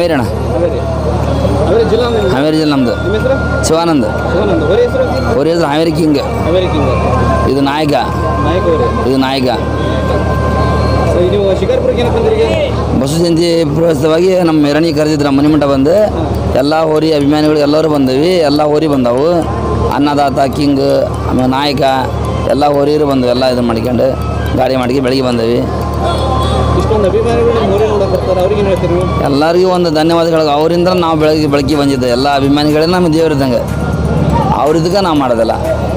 ಹಾವೇರಿ ಅಣ್ಣ ಹಾವೇರಿ ಹಾವೇರಿ ಜಿಲ್ಲಾ ನಿಮ್ಮ ಹಾವೇರಿ ಜಿಲ್ಲೆ ನಮ್ಮದು ನಿಮ್ಮ ಹೆಸರು ಶಿವಾನಂದ್ ಶಿವಾನಂದ್ ಹೊರೆ ಹೆಸರು ಅವ್ರ ಹೆಸರು ಹಾವೇರಿ ಕಿಂಗ್ ಹಾವೇರಿ ಕಿಂಗ್ ಇದು ನಾಯಕ ನಾಯಕ ಅವರೇ ಇದು ನಾಯಕ ನೀವು ಶಿಕಾರ್ಪುರಕ್ಕೆ ಏನಕ್ಕೆ ಬಂದ್ರಿ ಈಗ ಬಸವ ಜಯಂತಿ ಪ್ರವಾಸವಾಗಿ ನಮ್ಮ ಮೆರವಣಿಗೆ ಕರೆದಿದ್ರು ನಮ್ಮ ಮನೆ ಮಠ ಬಂದು ಎಲ್ಲ ಹೋರಿ ಅಭಿಮಾನಿಗಳು ಎಲ್ಲರೂ ಬಂದವಿ ಎಲ್ಲ ಹೋರಿ ಬಂದವು ಅನ್ನದಾತ ಕಿಂಗ್ ಆಮೇಲೆ ನಾಯಕ ಎಲ್ಲ ಹೋರಿಯರು ಬಂದವು ಎಲ್ಲ ಇದು ಮಾಡ್ಕೊಂಡು ಗಾಡಿ ಮಾಡ್ಕೊಂಡು ಬೆಳಿಗ್ಗೆ ಬಂದವಿ ಇಷ್ಟೊಂದು ಅಭಿಮಾನಿಗಳು ನಿಮ್ಮ ಊರಿಗೆ ನೋಡಕ್ಕೆ ಬರ್ತಾರೆ ಅವ್ರಿಗೆ ಏನು ಹೇಳ್ತೀರಿ ನೀವು ಎಲ್ಲರಿಗೂ ಒಂದು ಧನ್ಯವಾದಗಳು ಅವರಿಂದ ನಾವು ಬೆಳಗ್ಗೆ ಬೆಳಗ್ಗೆ ಬಂದಿದ್ದು ಎಲ್ಲ ಅಭಿಮಾನಿಗಳೇ ನಮ್ಮ ದೇವರಿದ್ದಂಗೆ ಅವ್ರಿದ್ದಕ್ಕೆ ನಾವು ಮಾಡೋದಿಲ್ಲ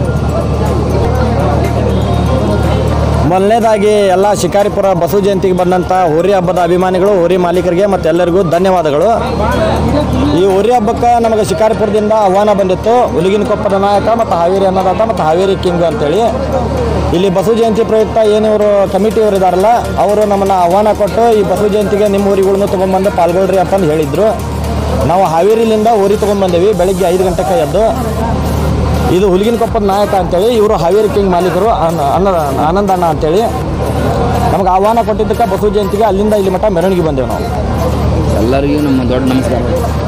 ಮೊದಲನೇದಾಗಿ ಎಲ್ಲ ಶಿಕಾರಿಪುರ ಬಸವ ಜಯಂತಿಗೆ ಬಂದಂಥ ಹೋರಿ ಹಬ್ಬದ ಅಭಿಮಾನಿಗಳು ಹೋರಿ ಮಾಲೀಕರಿಗೆ ಮತ್ತು ಎಲ್ಲರಿಗೂ ಧನ್ಯವಾದಗಳು ಈ ಹೋರಿ ಹಬ್ಬಕ್ಕೆ ನಮಗೆ ಶಿಕಾರಿಪುರದಿಂದ ಆಹ್ವಾನ ಬಂದಿತ್ತು ಹುಲಿಗಿನ ಕೊಪ್ಪದ ನಾಯಕ ಮತ್ತು ಹಾವೇರಿ ಅನ್ನದಾತ ಮತ್ತು ಹಾವೇರಿ ಕಿಂಗ್ ಅಂತೇಳಿ ಇಲ್ಲಿ ಬಸವ ಜಯಂತಿ ಪ್ರಯುಕ್ತ ಏನು ಇವರು ಕಮಿಟಿಯವರು ಇದಾರಲ್ಲ ಅವರು ನಮ್ಮನ್ನು ಆಹ್ವಾನ ಕೊಟ್ಟು ಈ ಬಸವ ಜಯಂತಿಗೆ ನಿಮ್ಮ ಊರಿಗಳನ್ನು ತೊಗೊಂಬಂದು ಪಾಲ್ಗೊಳ್ರಿ ಅಂತಂದು ಹೇಳಿದರು ನಾವು ಹಾವೇರಿಲಿಂದ ಊರಿ ತೊಗೊಂಬಂದೇವಿ ಬೆಳಿಗ್ಗೆ ಐದು ಗಂಟೆಗೆ ಎದ್ದು ಇದು ಹುಲಿಗಿನ ಕೊಪ್ಪದ ನಾಯಕ ಅಂತೇಳಿ ಇವರು ಹಾವೇರಿ ಕಿಂಗ್ ಮಾಲೀಕರು ಅನ್ನ- ಅನ್ನ ಆನಂದಣ್ಣ ಅಂತೇಳಿ ನಮ್ಗೆ ಆಹ್ವಾನ ಕೊಟ್ಟಿದ್ದಕ್ಕೆ ಬಸವ ಜಯಂತಿಗೆ ಅಲ್ಲಿಂದ ಇಲ್ಲಿ ಮಟ್ಟ ಮೆರವಣಿಗೆ ಬಂದೆವು ನಾವು ಎಲ್ಲರಿಗೂ ನಮ್ಮ ದೊಡ್ಡ ನಮಸ್ಕಾರ